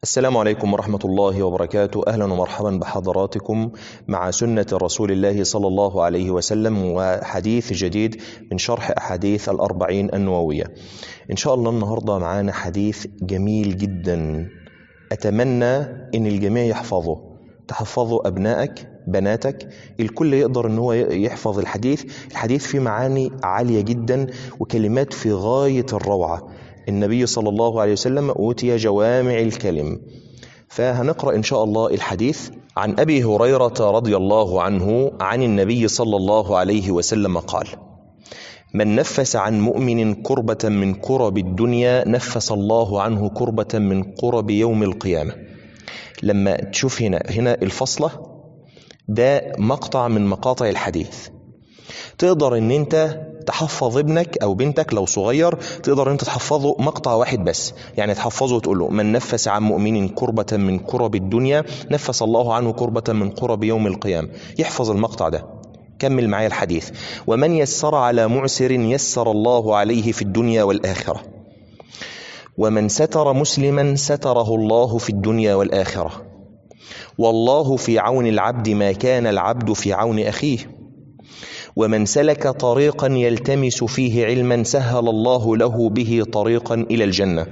السلام عليكم ورحمة الله وبركاته أهلا ومرحبا بحضراتكم مع سنة رسول الله صلى الله عليه وسلم وحديث جديد من شرح أحاديث الأربعين النووية إن شاء الله النهاردة معانا حديث جميل جدا أتمنى إن الجميع يحفظه تحفظوا أبنائك بناتك الكل يقدر ان هو يحفظ الحديث الحديث فيه معاني عالية جدا وكلمات في غاية الروعة النبي صلى الله عليه وسلم أوتي جوامع الكلم فهنقرأ إن شاء الله الحديث عن أبي هريرة رضي الله عنه عن النبي صلى الله عليه وسلم قال من نفس عن مؤمن كربة من كرب الدنيا نفس الله عنه كربة من كرب يوم القيامة لما تشوف هنا هنا الفصلة ده مقطع من مقاطع الحديث تقدر ان انت تحفظ ابنك او بنتك لو صغير تقدر انت تحفظه مقطع واحد بس يعني تحفظه وتقول له من نفس عن مؤمن كربة من كرب الدنيا نفس الله عنه كربة من كرب يوم القيامة يحفظ المقطع ده كمل معايا الحديث ومن يسر على معسر يسر الله عليه في الدنيا والآخرة ومن ستر مسلما ستره الله في الدنيا والآخرة والله في عون العبد ما كان العبد في عون أخيه ومن سلك طريقا يلتمس فيه علما سهل الله له به طريقا الى الجنه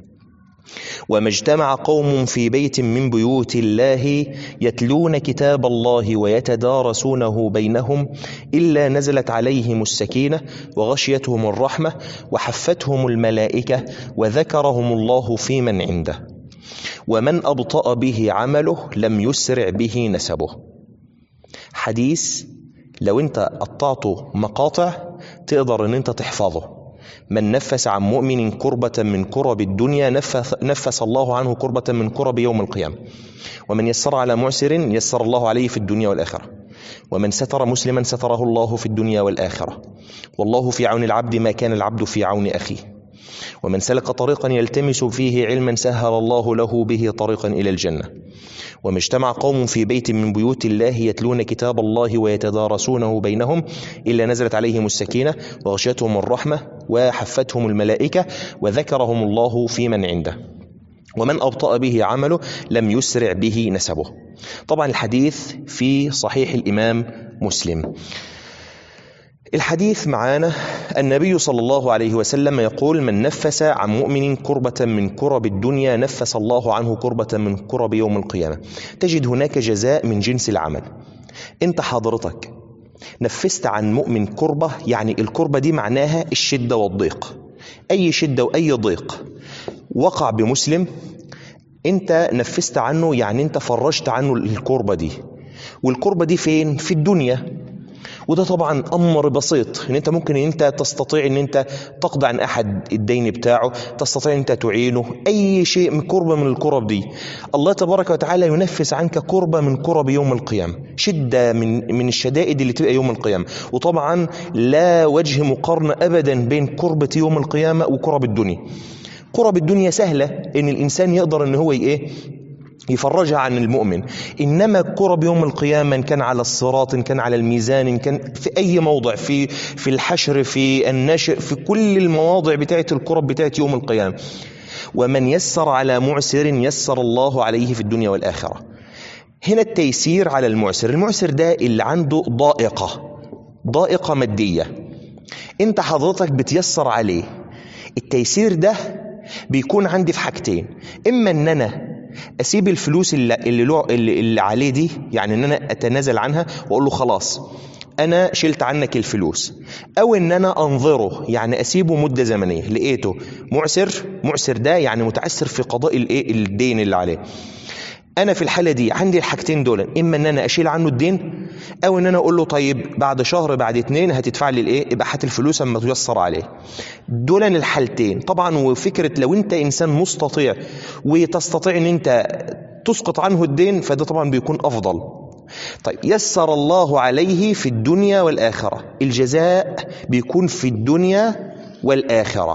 وما اجتمع قوم في بيت من بيوت الله يتلون كتاب الله ويتدارسونه بينهم الا نزلت عليهم السكينه وغشيتهم الرحمه وحفتهم الملائكه وذكرهم الله في من عنده ومن ابطا به عمله لم يسرع به نسبه حديث لو انت قطعته مقاطع تقدر ان انت تحفظه من نفس عن مؤمن كربة من كرب الدنيا نفس, نفس الله عنه كربة من كرب يوم القيامة ومن يسر على معسر يسر الله عليه في الدنيا والآخرة ومن ستر مسلما ستره الله في الدنيا والآخرة والله في عون العبد ما كان العبد في عون أخيه ومن سلك طريقا يلتمس فيه علما سهل الله له به طريقا إلى الجنة وما اجتمع قوم في بيت من بيوت الله يتلون كتاب الله ويتدارسونه بينهم إلا نزلت عليهم السكينة وغشيتهم الرحمة وحفتهم الملائكة وذكرهم الله في من عنده ومن أبطأ به عمله لم يسرع به نسبه طبعا الحديث في صحيح الإمام مسلم الحديث معانا النبي صلى الله عليه وسلم يقول من نفس عن مؤمن كربة من كرب الدنيا نفس الله عنه كربة من كرب يوم القيامة تجد هناك جزاء من جنس العمل انت حضرتك نفست عن مؤمن كربة يعني الكربة دي معناها الشدة والضيق أي شدة وأي ضيق وقع بمسلم انت نفست عنه يعني انت فرجت عنه الكربة دي والكربة دي فين في الدنيا وده طبعا امر بسيط ان انت ممكن ان انت تستطيع ان انت تقضي عن احد الدين بتاعه تستطيع ان انت تعينه اي شيء من كربه من الكرب دي الله تبارك وتعالى ينفس عنك كربه من كرب يوم القيامه شده من من الشدائد اللي تبقى يوم القيامه وطبعا لا وجه مقارنه ابدا بين كربه يوم القيامه وكرب الدنيا كرب الدنيا سهله ان الانسان يقدر ان هو ايه يفرجها عن المؤمن انما كرب يوم القيامه ان كان على الصراط ان كان على الميزان ان كان في اي موضع في في الحشر في النشر في كل المواضع بتاعه الكرب بتاعه يوم القيامه ومن يسر على معسر يسر الله عليه في الدنيا والاخره هنا التيسير على المعسر المعسر ده اللي عنده ضائقه ضائقه ماديه انت حضرتك بتيسر عليه التيسير ده بيكون عندي في حاجتين اما ان انا اسيب الفلوس اللي اللي, اللي, اللي عليه دي يعني ان انا اتنازل عنها واقول له خلاص انا شلت عنك الفلوس او ان انا انظره يعني اسيبه مده زمنيه لقيته معسر معسر ده يعني متعسر في قضاء الايه الدين اللي عليه انا في الحاله دي عندي الحاجتين دول اما ان انا اشيل عنه الدين او ان انا اقول له طيب بعد شهر بعد اتنين هتدفع لي الايه يبقى هات الفلوس اما تيسر عليه دول الحالتين طبعا وفكره لو انت انسان مستطيع وتستطيع ان انت تسقط عنه الدين فده طبعا بيكون افضل طيب يسر الله عليه في الدنيا والاخره الجزاء بيكون في الدنيا والاخره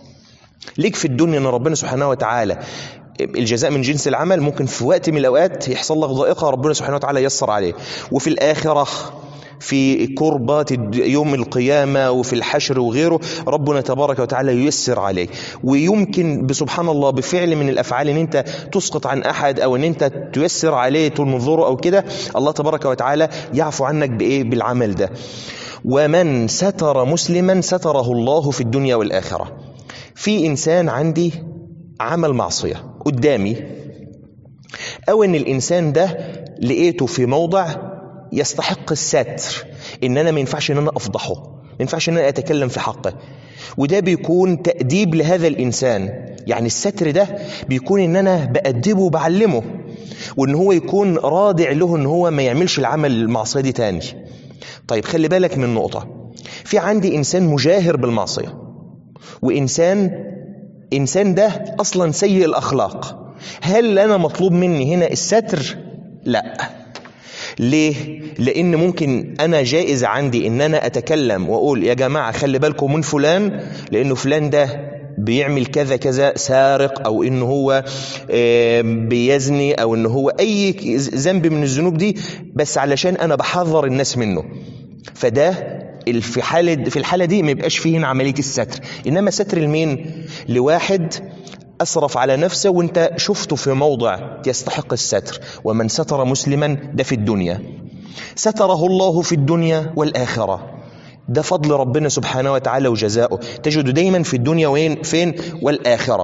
ليك في الدنيا ان ربنا سبحانه وتعالى الجزاء من جنس العمل ممكن في وقت من الاوقات يحصل لك ضائقه ربنا سبحانه وتعالى يسر عليه وفي الاخره في كربات الد- يوم القيامة وفي الحشر وغيره ربنا تبارك وتعالى ييسر عليه ويمكن بسبحان الله بفعل من الأفعال ان انت تسقط عن أحد أو ان انت تيسر عليه تنظره أو كده الله تبارك وتعالى يعفو عنك بإيه بالعمل ده ومن ستر مسلما ستره الله في الدنيا والآخرة في إنسان عندي عمل معصية قدامي أو إن الإنسان ده لقيته في موضع يستحق الستر إن أنا ما ينفعش إن أنا أفضحه ما ينفعش إن أنا أتكلم في حقه وده بيكون تأديب لهذا الإنسان يعني الستر ده بيكون إن أنا بأدبه وبعلمه وإن هو يكون رادع له إن هو ما يعملش العمل المعصية دي تاني طيب خلي بالك من نقطة في عندي إنسان مجاهر بالمعصية وإنسان إنسان ده أصلا سيء الأخلاق هل أنا مطلوب مني هنا الستر؟ لا ليه؟ لأن ممكن أنا جائز عندي إن أنا أتكلم وأقول يا جماعة خلي بالكم من فلان لأنه فلان ده بيعمل كذا كذا سارق أو إن هو آه، بيزني أو إن هو أي ذنب من الذنوب دي بس علشان أنا بحذر الناس منه فده ال- في حالة في الحالة دي ما يبقاش فيه هنا عملية الستر إنما ستر لمين؟ لواحد أسرف على نفسه وانت شفته في موضع يستحق الستر ومن ستر مسلما ده في الدنيا ستره الله في الدنيا والآخرة ده فضل ربنا سبحانه وتعالى وجزاؤه تجد دايما في الدنيا وين فين والآخرة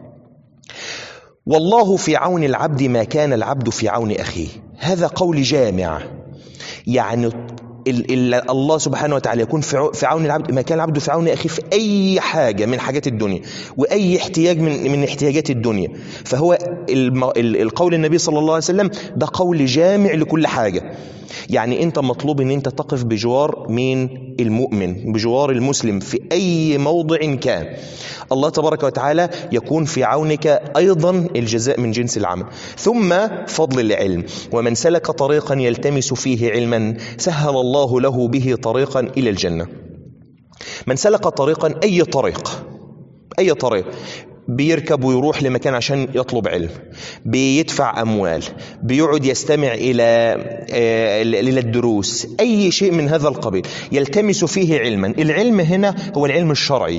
والله في عون العبد ما كان العبد في عون أخيه هذا قول جامع يعني ال- ال- الله سبحانه وتعالى يكون في عو- في عون العبد ما كان العبد في عون اخيه في اي حاجه من حاجات الدنيا واي احتياج من من احتياجات الدنيا فهو الم- ال- القول النبي صلى الله عليه وسلم ده قول جامع لكل حاجه يعني انت مطلوب ان انت تقف بجوار مين المؤمن بجوار المسلم في اي موضع كان الله تبارك وتعالى يكون في عونك ايضا الجزاء من جنس العمل ثم فضل العلم ومن سلك طريقا يلتمس فيه علما سهل الله له به طريقا الى الجنه من سلك طريقا اي طريق اي طريق بيركب ويروح لمكان عشان يطلب علم بيدفع اموال بيقعد يستمع الى آه، الى الدروس اي شيء من هذا القبيل يلتمس فيه علما العلم هنا هو العلم الشرعي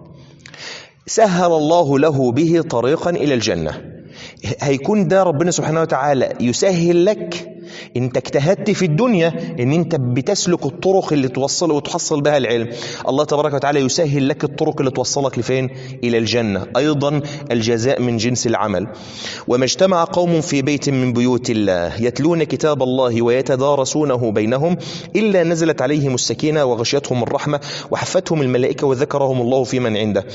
سهل الله له به طريقا الى الجنه هيكون ده ربنا سبحانه وتعالى يسهل لك انت اجتهدت في الدنيا ان انت بتسلك الطرق اللي توصل وتحصل بها العلم الله تبارك وتعالى يسهل لك الطرق اللي توصلك لفين الى الجنه ايضا الجزاء من جنس العمل وما اجتمع قوم في بيت من بيوت الله يتلون كتاب الله ويتدارسونه بينهم الا نزلت عليهم السكينه وغشيتهم الرحمه وحفتهم الملائكه وذكرهم الله في من عنده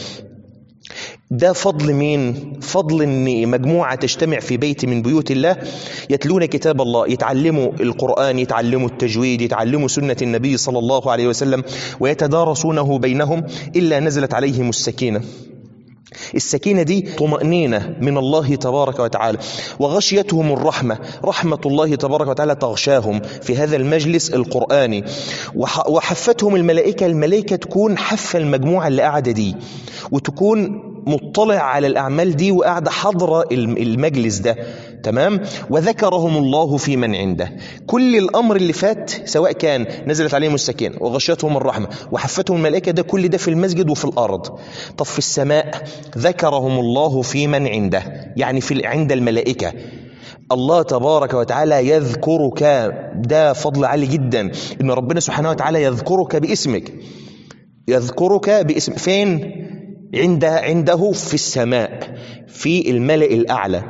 ده فضل مين؟ فضل ان مجموعه تجتمع في بيت من بيوت الله يتلون كتاب الله، يتعلموا القران، يتعلموا التجويد، يتعلموا سنه النبي صلى الله عليه وسلم ويتدارسونه بينهم الا نزلت عليهم السكينه. السكينة دي طمأنينة من الله تبارك وتعالى وغشيتهم الرحمة رحمة الله تبارك وتعالى تغشاهم في هذا المجلس القرآني وح- وحفتهم الملائكة الملائكة تكون حفة المجموعة اللي قاعدة دي وتكون مطلع على الأعمال دي وقاعدة حاضرة الم- المجلس ده تمام وذكرهم الله في من عنده كل الأمر اللي فات سواء كان نزلت عليهم السكينة وغشيتهم الرحمة وحفتهم الملائكة ده كل ده في المسجد وفي الأرض طب في السماء ذكرهم الله في من عنده يعني في عند الملائكة الله تبارك وتعالى يذكرك ده فضل عالي جدا ان ربنا سبحانه وتعالى يذكرك باسمك يذكرك باسم فين عند عنده في السماء في الملأ الأعلى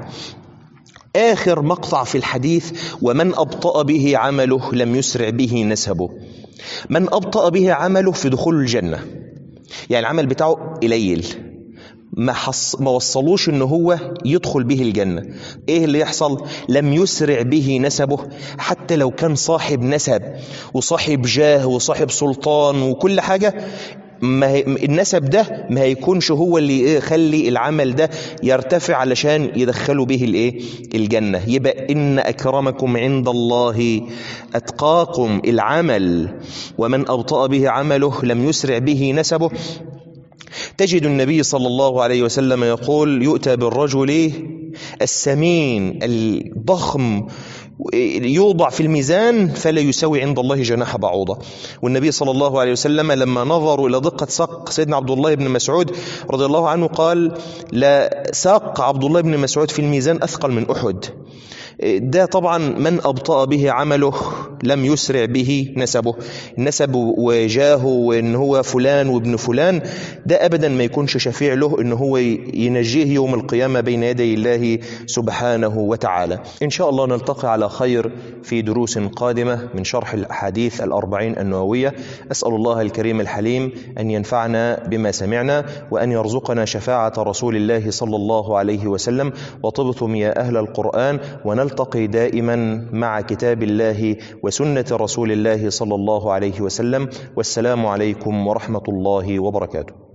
آخر مقطع في الحديث ومن أبطأ به عمله لم يسرع به نسبه من أبطأ به عمله في دخول الجنة يعني العمل بتاعه قليل ما, حص... ما وصلوش ان هو يدخل به الجنة ايه اللي يحصل لم يسرع به نسبه حتى لو كان صاحب نسب وصاحب جاه وصاحب سلطان وكل حاجة ما هي... النسب ده ما هيكونش هو اللي يخلي العمل ده يرتفع علشان يدخله به الايه الجنة يبقى ان اكرمكم عند الله اتقاكم العمل ومن ابطأ به عمله لم يسرع به نسبه تجد النبي صلى الله عليه وسلم يقول يؤتى بالرجل السمين الضخم يوضع في الميزان فلا يساوي عند الله جناح بعوضة والنبي صلى الله عليه وسلم لما نظروا إلى دقة ساق سيدنا عبد الله بن مسعود رضي الله عنه قال لا ساق عبد الله بن مسعود في الميزان أثقل من أحد ده طبعا من أبطأ به عمله لم يسرع به نسبه نسب وجاهه وإن هو فلان وابن فلان ده أبدا ما يكونش شفيع له إن هو ينجيه يوم القيامة بين يدي الله سبحانه وتعالى إن شاء الله نلتقي على خير في دروس قادمة من شرح الأحاديث الأربعين النووية أسأل الله الكريم الحليم أن ينفعنا بما سمعنا وأن يرزقنا شفاعة رسول الله صلى الله عليه وسلم وطبتم يا أهل القرآن ونلتقي دائما مع كتاب الله وسنة رسول الله صلى الله عليه وسلم والسلام عليكم ورحمة الله وبركاته